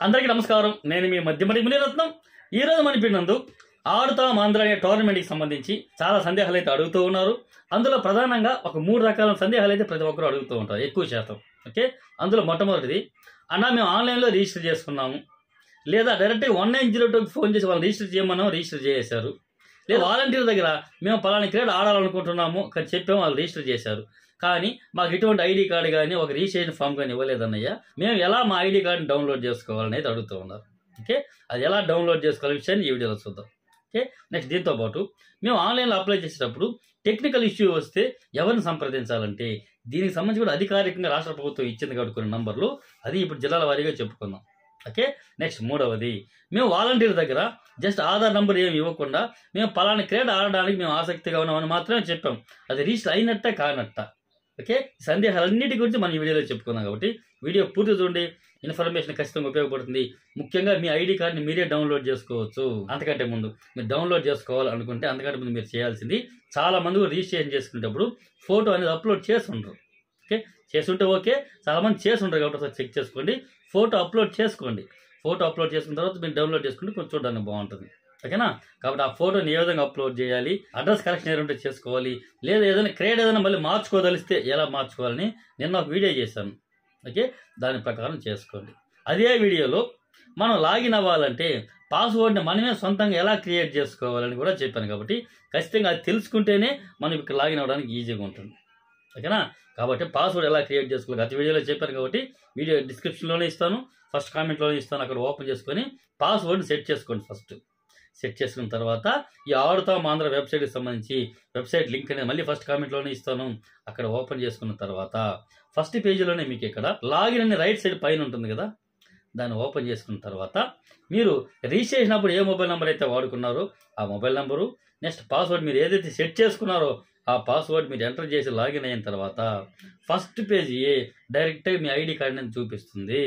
అందరికీ నమస్కారం నేను మీ మధ్యమడి మునిరత్నం ఈ రోజు మన నందు ఆడుతాం ఆంధ్ర అనే టోర్నమెంట్కి సంబంధించి చాలా సందేహాలు అయితే అడుగుతూ ఉన్నారు అందులో ప్రధానంగా ఒక మూడు రకాల సందేహాలు అయితే ప్రతి ఒక్కరు అడుగుతూ ఉంటారు ఎక్కువ శాతం ఓకే అందులో మొట్టమొదటిది అన్న మేము ఆన్లైన్లో రిజిస్టర్ చేసుకున్నాము లేదా డైరెక్ట్గా వన్ నైన్ జీరో టూకి ఫోన్ చేసి వాళ్ళు రిజిస్టర్ చేయమన్నాం రిజిస్టర్ చేశారు లేదా వాలంటీర్ దగ్గర మేము పలానా క్రీడ ఆడాలనుకుంటున్నాము కానీ చెప్పాము వాళ్ళు రిజిస్టర్ చేశారు కానీ మాకు ఎటువంటి ఐడి కార్డు కానీ ఒక రిజిస్ట్రేషన్ ఫామ్ కానీ ఇవ్వలేదన్నయ్య మేము ఎలా మా ఐడి కార్డుని డౌన్లోడ్ చేసుకోవాలనేది అడుగుతూ ఉన్నారు ఓకే అది ఎలా డౌన్లోడ్ చేసుకోవాలనే విషయాన్ని ఈ వీడియోలో చూద్దాం ఓకే నెక్స్ట్ దీంతో పాటు మేము ఆన్లైన్లో అప్లై చేసేటప్పుడు టెక్నికల్ ఇష్యూ వస్తే ఎవరిని సంప్రదించాలంటే దీనికి సంబంధించి కూడా అధికారికంగా రాష్ట్ర ప్రభుత్వం ఇచ్చింది కాబట్టి కొన్ని నంబర్లు అది ఇప్పుడు జిల్లాల వారీగా చెప్పుకుందాం ఓకే నెక్స్ట్ మూడవది మేము వాలంటీర్ దగ్గర జస్ట్ ఆధార్ నంబర్ ఏమి ఇవ్వకుండా మేము పలానా క్రీడ ఆడడానికి మేము ఆసక్తిగా ఉన్నామని మాత్రమే చెప్పాం అది రిజిస్టర్ అయినట్టే కానట్ట ఓకే ఈ సందేహాలన్నిటి గురించి మనం ఈ వీడియోలో చెప్పుకుందాం కాబట్టి వీడియో పూర్తి చూడండి ఇన్ఫర్మేషన్ ఖచ్చితంగా ఉపయోగపడుతుంది ముఖ్యంగా మీ ఐడి కార్డ్ని మీరే డౌన్లోడ్ చేసుకోవచ్చు అంతకంటే ముందు మీరు డౌన్లోడ్ చేసుకోవాలనుకుంటే అంతకంటే ముందు మీరు చేయాల్సింది చాలా మంది రిజిస్ట్రేషన్ చేసుకునేటప్పుడు ఫోటో అనేది అప్లోడ్ చేస్తుండ్రు ఓకే చేస్తుంటే ఓకే చాలా మంది చేస్తుంటారు కాబట్టి ఒకసారి చెక్ చేసుకోండి ఫోటో అప్లోడ్ చేసుకోండి ఫోటో అప్లోడ్ చేసుకున్న తర్వాత మీరు డౌన్లోడ్ చేసుకుంటే కొంచెం చూడడానికి బాగుంటుంది ఓకేనా కాబట్టి ఆ ఫోటోని ఏ విధంగా అప్లోడ్ చేయాలి అడ్రస్ కరెక్షన్ ఏదంటే చేసుకోవాలి లేదా ఏదైనా క్రేడ్ ఏదైనా మళ్ళీ మార్చుకోదలిస్తే ఎలా మార్చుకోవాలని నేను ఒక వీడియో చేశాను ఓకే దాని ప్రకారం చేసుకోండి అదే వీడియోలో మనం లాగిన్ అవ్వాలంటే పాస్వర్డ్ని మనమే సొంతంగా ఎలా క్రియేట్ చేసుకోవాలని కూడా చెప్పాను కాబట్టి ఖచ్చితంగా అది తెలుసుకుంటేనే మనం ఇక్కడ లాగిన్ అవ్వడానికి ఈజీగా ఉంటుంది ఓకేనా కాబట్టి పాస్వర్డ్ ఎలా క్రియేట్ చేసుకోవాలి గత వీడియోలో చెప్పాను కాబట్టి వీడియో డిస్క్రిప్షన్లోనే ఇస్తాను ఫస్ట్ కామెంట్లోనే ఇస్తాను అక్కడ ఓపెన్ చేసుకొని పాస్వర్డ్ సెట్ చేసుకోండి ఫస్ట్ సెట్ చేసుకున్న తర్వాత ఈ ఆడుతాం ఆంధ్ర వెబ్సైట్కి సంబంధించి వెబ్సైట్ లింక్ అనేది మళ్ళీ ఫస్ట్ కామెంట్లోనే ఇస్తాను అక్కడ ఓపెన్ చేసుకున్న తర్వాత ఫస్ట్ పేజీలోనే మీకు ఇక్కడ లాగిన్ అనే రైట్ సైడ్ పైన ఉంటుంది కదా దాన్ని ఓపెన్ చేసుకున్న తర్వాత మీరు రిజిస్టర్ చేసినప్పుడు ఏ మొబైల్ నెంబర్ అయితే వాడుకున్నారో ఆ మొబైల్ నెంబరు నెక్స్ట్ పాస్వర్డ్ మీరు ఏదైతే సెట్ చేసుకున్నారో ఆ పాస్వర్డ్ మీరు ఎంటర్ చేసి లాగిన్ అయిన తర్వాత ఫస్ట్ పేజీ డైరెక్ట్గా మీ ఐడి కార్డ్ అనేది చూపిస్తుంది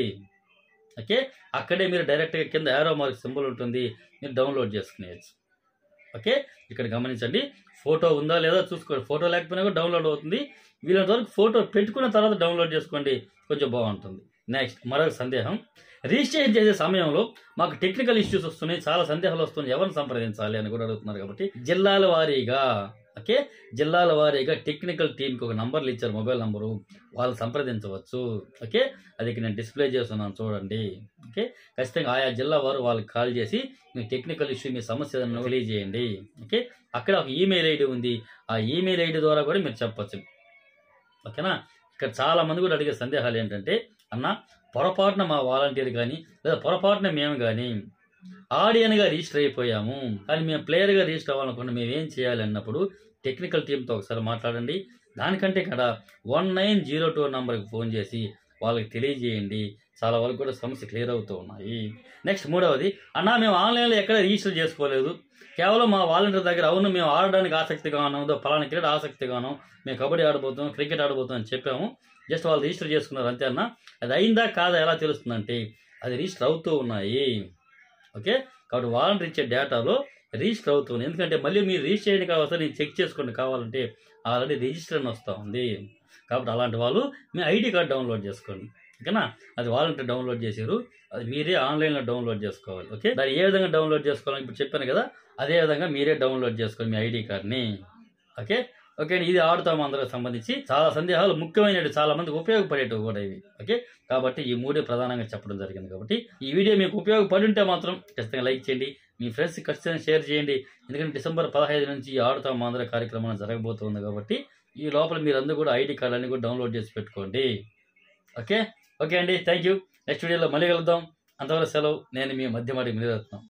ఓకే అక్కడే మీరు డైరెక్ట్గా కింద యారో మార్క్ సింబల్ ఉంటుంది మీరు డౌన్లోడ్ చేసుకునేయచ్చు ఓకే ఇక్కడ గమనించండి ఫోటో ఉందా లేదా చూసుకోండి ఫోటో లేకపోయినా కూడా డౌన్లోడ్ అవుతుంది వీళ్ళంత వరకు ఫోటో పెట్టుకున్న తర్వాత డౌన్లోడ్ చేసుకోండి కొంచెం బాగుంటుంది నెక్స్ట్ మరొక సందేహం రిజిస్ట్రేషన్ చేసే సమయంలో మాకు టెక్నికల్ ఇష్యూస్ వస్తున్నాయి చాలా సందేహాలు వస్తున్నాయి ఎవరిని సంప్రదించాలి అని కూడా అడుగుతున్నారు కాబట్టి జిల్లాల వారీగా ఓకే జిల్లాల వారీగా టెక్నికల్ టీంకి ఒక నంబర్లు ఇచ్చారు మొబైల్ నంబరు వాళ్ళు సంప్రదించవచ్చు ఓకే అది ఇక్కడ నేను డిస్ప్లే చేస్తున్నాను చూడండి ఓకే ఖచ్చితంగా ఆయా జిల్లా వారు వాళ్ళకి కాల్ చేసి మీ టెక్నికల్ ఇష్యూ మీ సమస్య ఏదైనా తెలియజేయండి ఓకే అక్కడ ఒక ఈమెయిల్ ఐడి ఉంది ఆ ఈమెయిల్ ఐడి ద్వారా కూడా మీరు చెప్పచ్చు ఓకేనా ఇక్కడ చాలా మంది కూడా అడిగే సందేహాలు ఏంటంటే అన్న పొరపాటున మా వాలంటీర్ కానీ లేదా పొరపాటున మేము కానీ ఆడియన్గా రిజిస్టర్ అయిపోయాము కానీ మేము ప్లేయర్గా రిజిస్టర్ అవ్వాలనుకున్న మేము ఏం చేయాలి అన్నప్పుడు టెక్నికల్ టీంతో ఒకసారి మాట్లాడండి దానికంటే ఇక్కడ వన్ నైన్ జీరో టూ నంబర్కి ఫోన్ చేసి వాళ్ళకి తెలియజేయండి చాలా వరకు కూడా సమస్య క్లియర్ అవుతూ ఉన్నాయి నెక్స్ట్ మూడవది అన్న మేము ఆన్లైన్లో ఎక్కడ రిజిస్టర్ చేసుకోలేదు కేవలం మా వాలంటీర్ దగ్గర అవును మేము ఆడడానికి ఆసక్తిగా ఉన్నాం పలానా క్రీడ ఆసక్తిగా ఉన్నాం మేము కబడ్డీ ఆడబోతున్నాం క్రికెట్ ఆడబోతున్నాం అని చెప్పాము జస్ట్ వాళ్ళు రిజిస్టర్ చేసుకున్నారు అంతే అన్న అది అయిందా కాదా ఎలా తెలుస్తుందంటే అది రిజిస్టర్ అవుతూ ఉన్నాయి ఓకే కాబట్టి వాలంటీర్ ఇచ్చే డేటాలో రిజిస్టర్ అవుతుంది ఎందుకంటే మళ్ళీ మీరు రిజిస్టర్ చేయడానికి కావాల్సి నేను చెక్ చేసుకోండి కావాలంటే ఆల్రెడీ రిజిస్టర్ అని వస్తూ ఉంది కాబట్టి అలాంటి వాళ్ళు మీ ఐడి కార్డ్ డౌన్లోడ్ చేసుకోండి ఓకేనా అది వాలంటీర్ డౌన్లోడ్ చేశారు అది మీరే ఆన్లైన్లో డౌన్లోడ్ చేసుకోవాలి ఓకే దాన్ని ఏ విధంగా డౌన్లోడ్ చేసుకోవాలని ఇప్పుడు చెప్పాను కదా అదే విధంగా మీరే డౌన్లోడ్ చేసుకోండి మీ ఐడి కార్డ్ని ఓకే ఓకే ఇది ఆడుతాం అందరికి సంబంధించి చాలా సందేహాలు ముఖ్యమైనవి చాలా మందికి ఉపయోగపడేటివి కూడా ఇవి ఓకే కాబట్టి ఈ మూడే ప్రధానంగా చెప్పడం జరిగింది కాబట్టి ఈ వీడియో మీకు ఉపయోగపడి ఉంటే మాత్రం ఖచ్చితంగా లైక్ చేయండి మీ ఫ్రెండ్స్ ఖచ్చితంగా షేర్ చేయండి ఎందుకంటే డిసెంబర్ పదహైదు నుంచి ఈ ఆడుతాం ఆంధ్ర కార్యక్రమం జరగబోతుంది కాబట్టి ఈ లోపల మీరు అందరూ కూడా ఐడి కార్డు అన్ని కూడా డౌన్లోడ్ చేసి పెట్టుకోండి ఓకే ఓకే అండి థ్యాంక్ యూ నెక్స్ట్ వీడియోలో మళ్ళీ కలుద్దాం అంతవరకు సెలవు నేను మీ మధ్యమాటి మిలిరత్నం